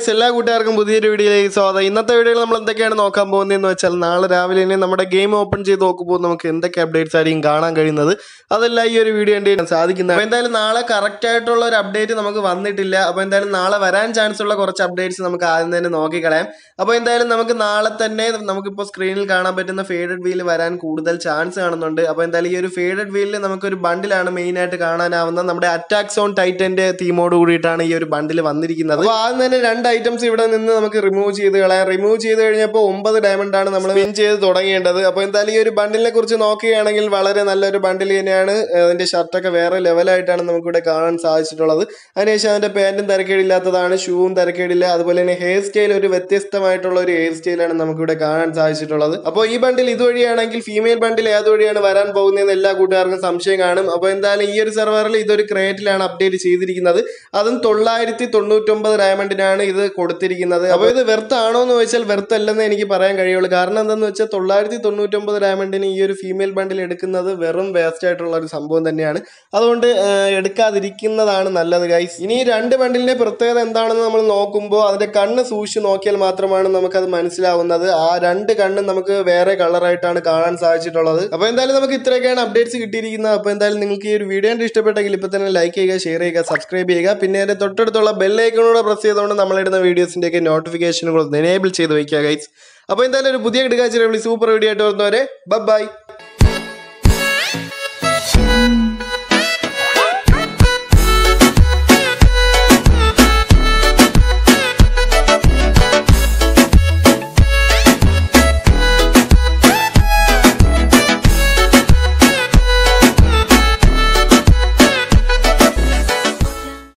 guys എല്ലാ കൂട്ടുകാർക്കും പുതിയൊരു വീഡിയോയിലേക്ക് സ്വാഗതം ഇന്നത്തെ വീഡിയോയിൽ നമ്മൾ എന്തൊക്കെയാണ് നോക്കാൻ പോകുന്നതെന്ന് വെച്ചാൽ നാളെ രാവിലെ തന്നെ നമ്മുടെ ഗെയിം ഓപ്പൺ ചെയ്ത് നോക്കുമ്പോൾ നമുക്ക് എന്തൊക്കെ അപ്ഡേറ്റ്സ് ആയിരിക്കും കാണാൻ കഴിയുന്നത് അതെല്ലാം ഈ ഒരു വീഡിയോ കണ്ടു സാധിക്കുന്നത് അപ്പോൾ എന്തായാലും നാളെ കറക്റ്റ് ആയിട്ടുള്ള ഒരു അപ്ഡേറ്റ് നമുക്ക് വന്നിട്ടില്ല അപ്പോൾ എന്തായാലും നാളെ വരാൻ ചാൻസ് ഉള്ള കുറച്ച് അപ്ഡേറ്റ്സ് നമുക്ക് ആദ്യം തന്നെ നോക്കിക്കളയാം അപ്പോൾ എന്തായാലും നമുക്ക് നാളെ തന്നെ നമുക്കിപ്പോൾ സ്ക്രീനിൽ കാണാൻ പറ്റുന്ന ഫേഡഡ് വീൽ വരാൻ കൂടുതൽ ചാൻസ് കാണുന്നുണ്ട് അപ്പോൾ എന്തായാലും ഈ ഒരു ഫേഡഡ് വീലിൽ നമുക്കൊരു ബണ്ടിലാണ് മെയിൻ ആയിട്ട് കാണാനാവുന്നത് നമ്മുടെ അറ്റാക്ക് സോൺ ടൈറ്റന്റെ തീമോട് കൂടിയിട്ടാണ് ഈ ഒരു ബണ്ടിൽ വന്നിരിക്കുന്നത് അപ്പോൾ ആദ്യം തന്നെ രണ്ട് ഐറ്റംസ് ഇവിടെ നിന്ന് നമുക്ക് റിമൂവ് ചെയ്ത് കളയാം റിമൂവ് ചെയ്ത് കഴിഞ്ഞപ്പോൾ ഒമ്പത് ഡയമണ്ട് ആണ് നമ്മൾ വിൻ ചെയ്ത് തുടങ്ങേണ്ടത് അപ്പോൾ എന്തായാലും ഈ ഒരു ബണ്ടിലിനെ കുറിച്ച് നോക്കുകയാണെങ്കിൽ വളരെ നല്ലൊരു ബണ്ടിൽ തന്നെയാണ് അതിന്റെ ഷർട്ടൊക്കെ വേറെ ലെവലായിട്ടാണ് നമുക്കിവിടെ കാണാൻ സാധിച്ചിട്ടുള്ളത് അതിനുശേഷം അതിന്റെ പാന്റും തിരക്കേടില്ലാത്തതാണ് ഷൂവും തിരക്കേടില്ല അതുപോലെ തന്നെ ഹെയർ സ്റ്റൈൽ ഒരു വ്യത്യസ്തമായിട്ടുള്ള ഒരു ഹെയർ സ്റ്റൈലാണ് നമുക്കിവിടെ കാണാൻ സാധിച്ചിട്ടുള്ളത് അപ്പോൾ ഈ ബണ്ടിൽ ഇതുവഴിയാണെങ്കിൽ ഫീമെയിൽ ബണ്ടിൽ ഏതുവഴിയാണ് വരാൻ പോകുന്നതെന്ന് എല്ലാ കൂട്ടുകാർക്കും സംശയം കാണും അപ്പോൾ എന്തായാലും ഈ ഒരു സെർവറിൽ ഇതൊരു ക്രേറ്റിലാണ് അപ്ഡേറ്റ് ചെയ്തിരിക്കുന്നത് അതും തൊള്ളായിരത്തി തൊണ്ണൂറ്റൊമ്പത് ഡയമണ്ടിനാണ് ഇത് കൊടുത്തിരിക്കുന്നത് അപ്പോൾ ഇത് വെർത്ത് ആണോ എന്ന് ചോദിച്ചാൽ വെർത്ത് അല്ലെന്ന് എനിക്ക് പറയാൻ കഴിയുള്ളൂ കാരണം എന്താണെന്ന് വെച്ചാൽ തൊള്ളായിരത്തി തൊണ്ണൂറ്റൊമ്പത് ഡയമണ്ടിന് ഈ ഒരു ഫീമെയിൽ ബണ്ടിൽ എടുക്കുന്നത് വെറും വേസ്റ്റ് ആയിട്ടുള്ള ഒരു സംഭവം തന്നെയാണ് അതുകൊണ്ട് ആ, എടുക്കാതിരിക്കുന്നതാണ് നല്ലത് ഗൈസ് ഇനി ഈ രണ്ട് ബണ്ടിലിന്റെ പ്രത്യേകത എന്താണെന്ന് നമ്മൾ നോക്കുമ്പോൾ അതിന്റെ കണ്ണ് സൂക്ഷിച്ച് നോക്കിയാൽ മാത്രമാണ് നമുക്കത് മനസ്സിലാവുന്നത് ആ രണ്ട് കണ്ണും നമുക്ക് വേറെ കളറായിട്ടാണ് കാണാൻ സാധിച്ചിട്ടുള്ളത് അപ്പോൾ എന്തായാലും നമുക്ക് ഇത്രയൊക്കെയാണ് അപ്ഡേറ്റ്സ് കിട്ടിയിരിക്കുന്നത് അപ്പോൾ എന്തായാലും നിങ്ങൾക്ക് ഈ ഒരു വീഡിയോ കണ്ട് ഇഷ്ടപ്പെട്ടെങ്കിൽ ഇപ്പോൾ തന്നെ ലൈക്ക് ചെയ്യുക ഷെയർ ചെയ്യുക സബ്സ്ക്രൈബ് ചെയ്യുക പിന്നെ അതിന്റെ തൊട്ടടുത്തുള്ള ബെല്ലൈക്കണൂടെ പ്രസ് ചെയ്തുകൊണ്ട് നമ്മളിടുന്ന വീഡിയോസിൻ്റെയൊക്കെ നോട്ടിഫിക്കേഷനുകൾ എനേബിൾ ചെയ്ത് വയ്ക്കുക ഗൈസ് അപ്പോൾ എന്തായാലും ഒരു പുതിയ കിടക്കാച്ചിരി സൂപ്പർ വീഡിയോ ആയിട്ട് വരുന്നവരെ ബൈ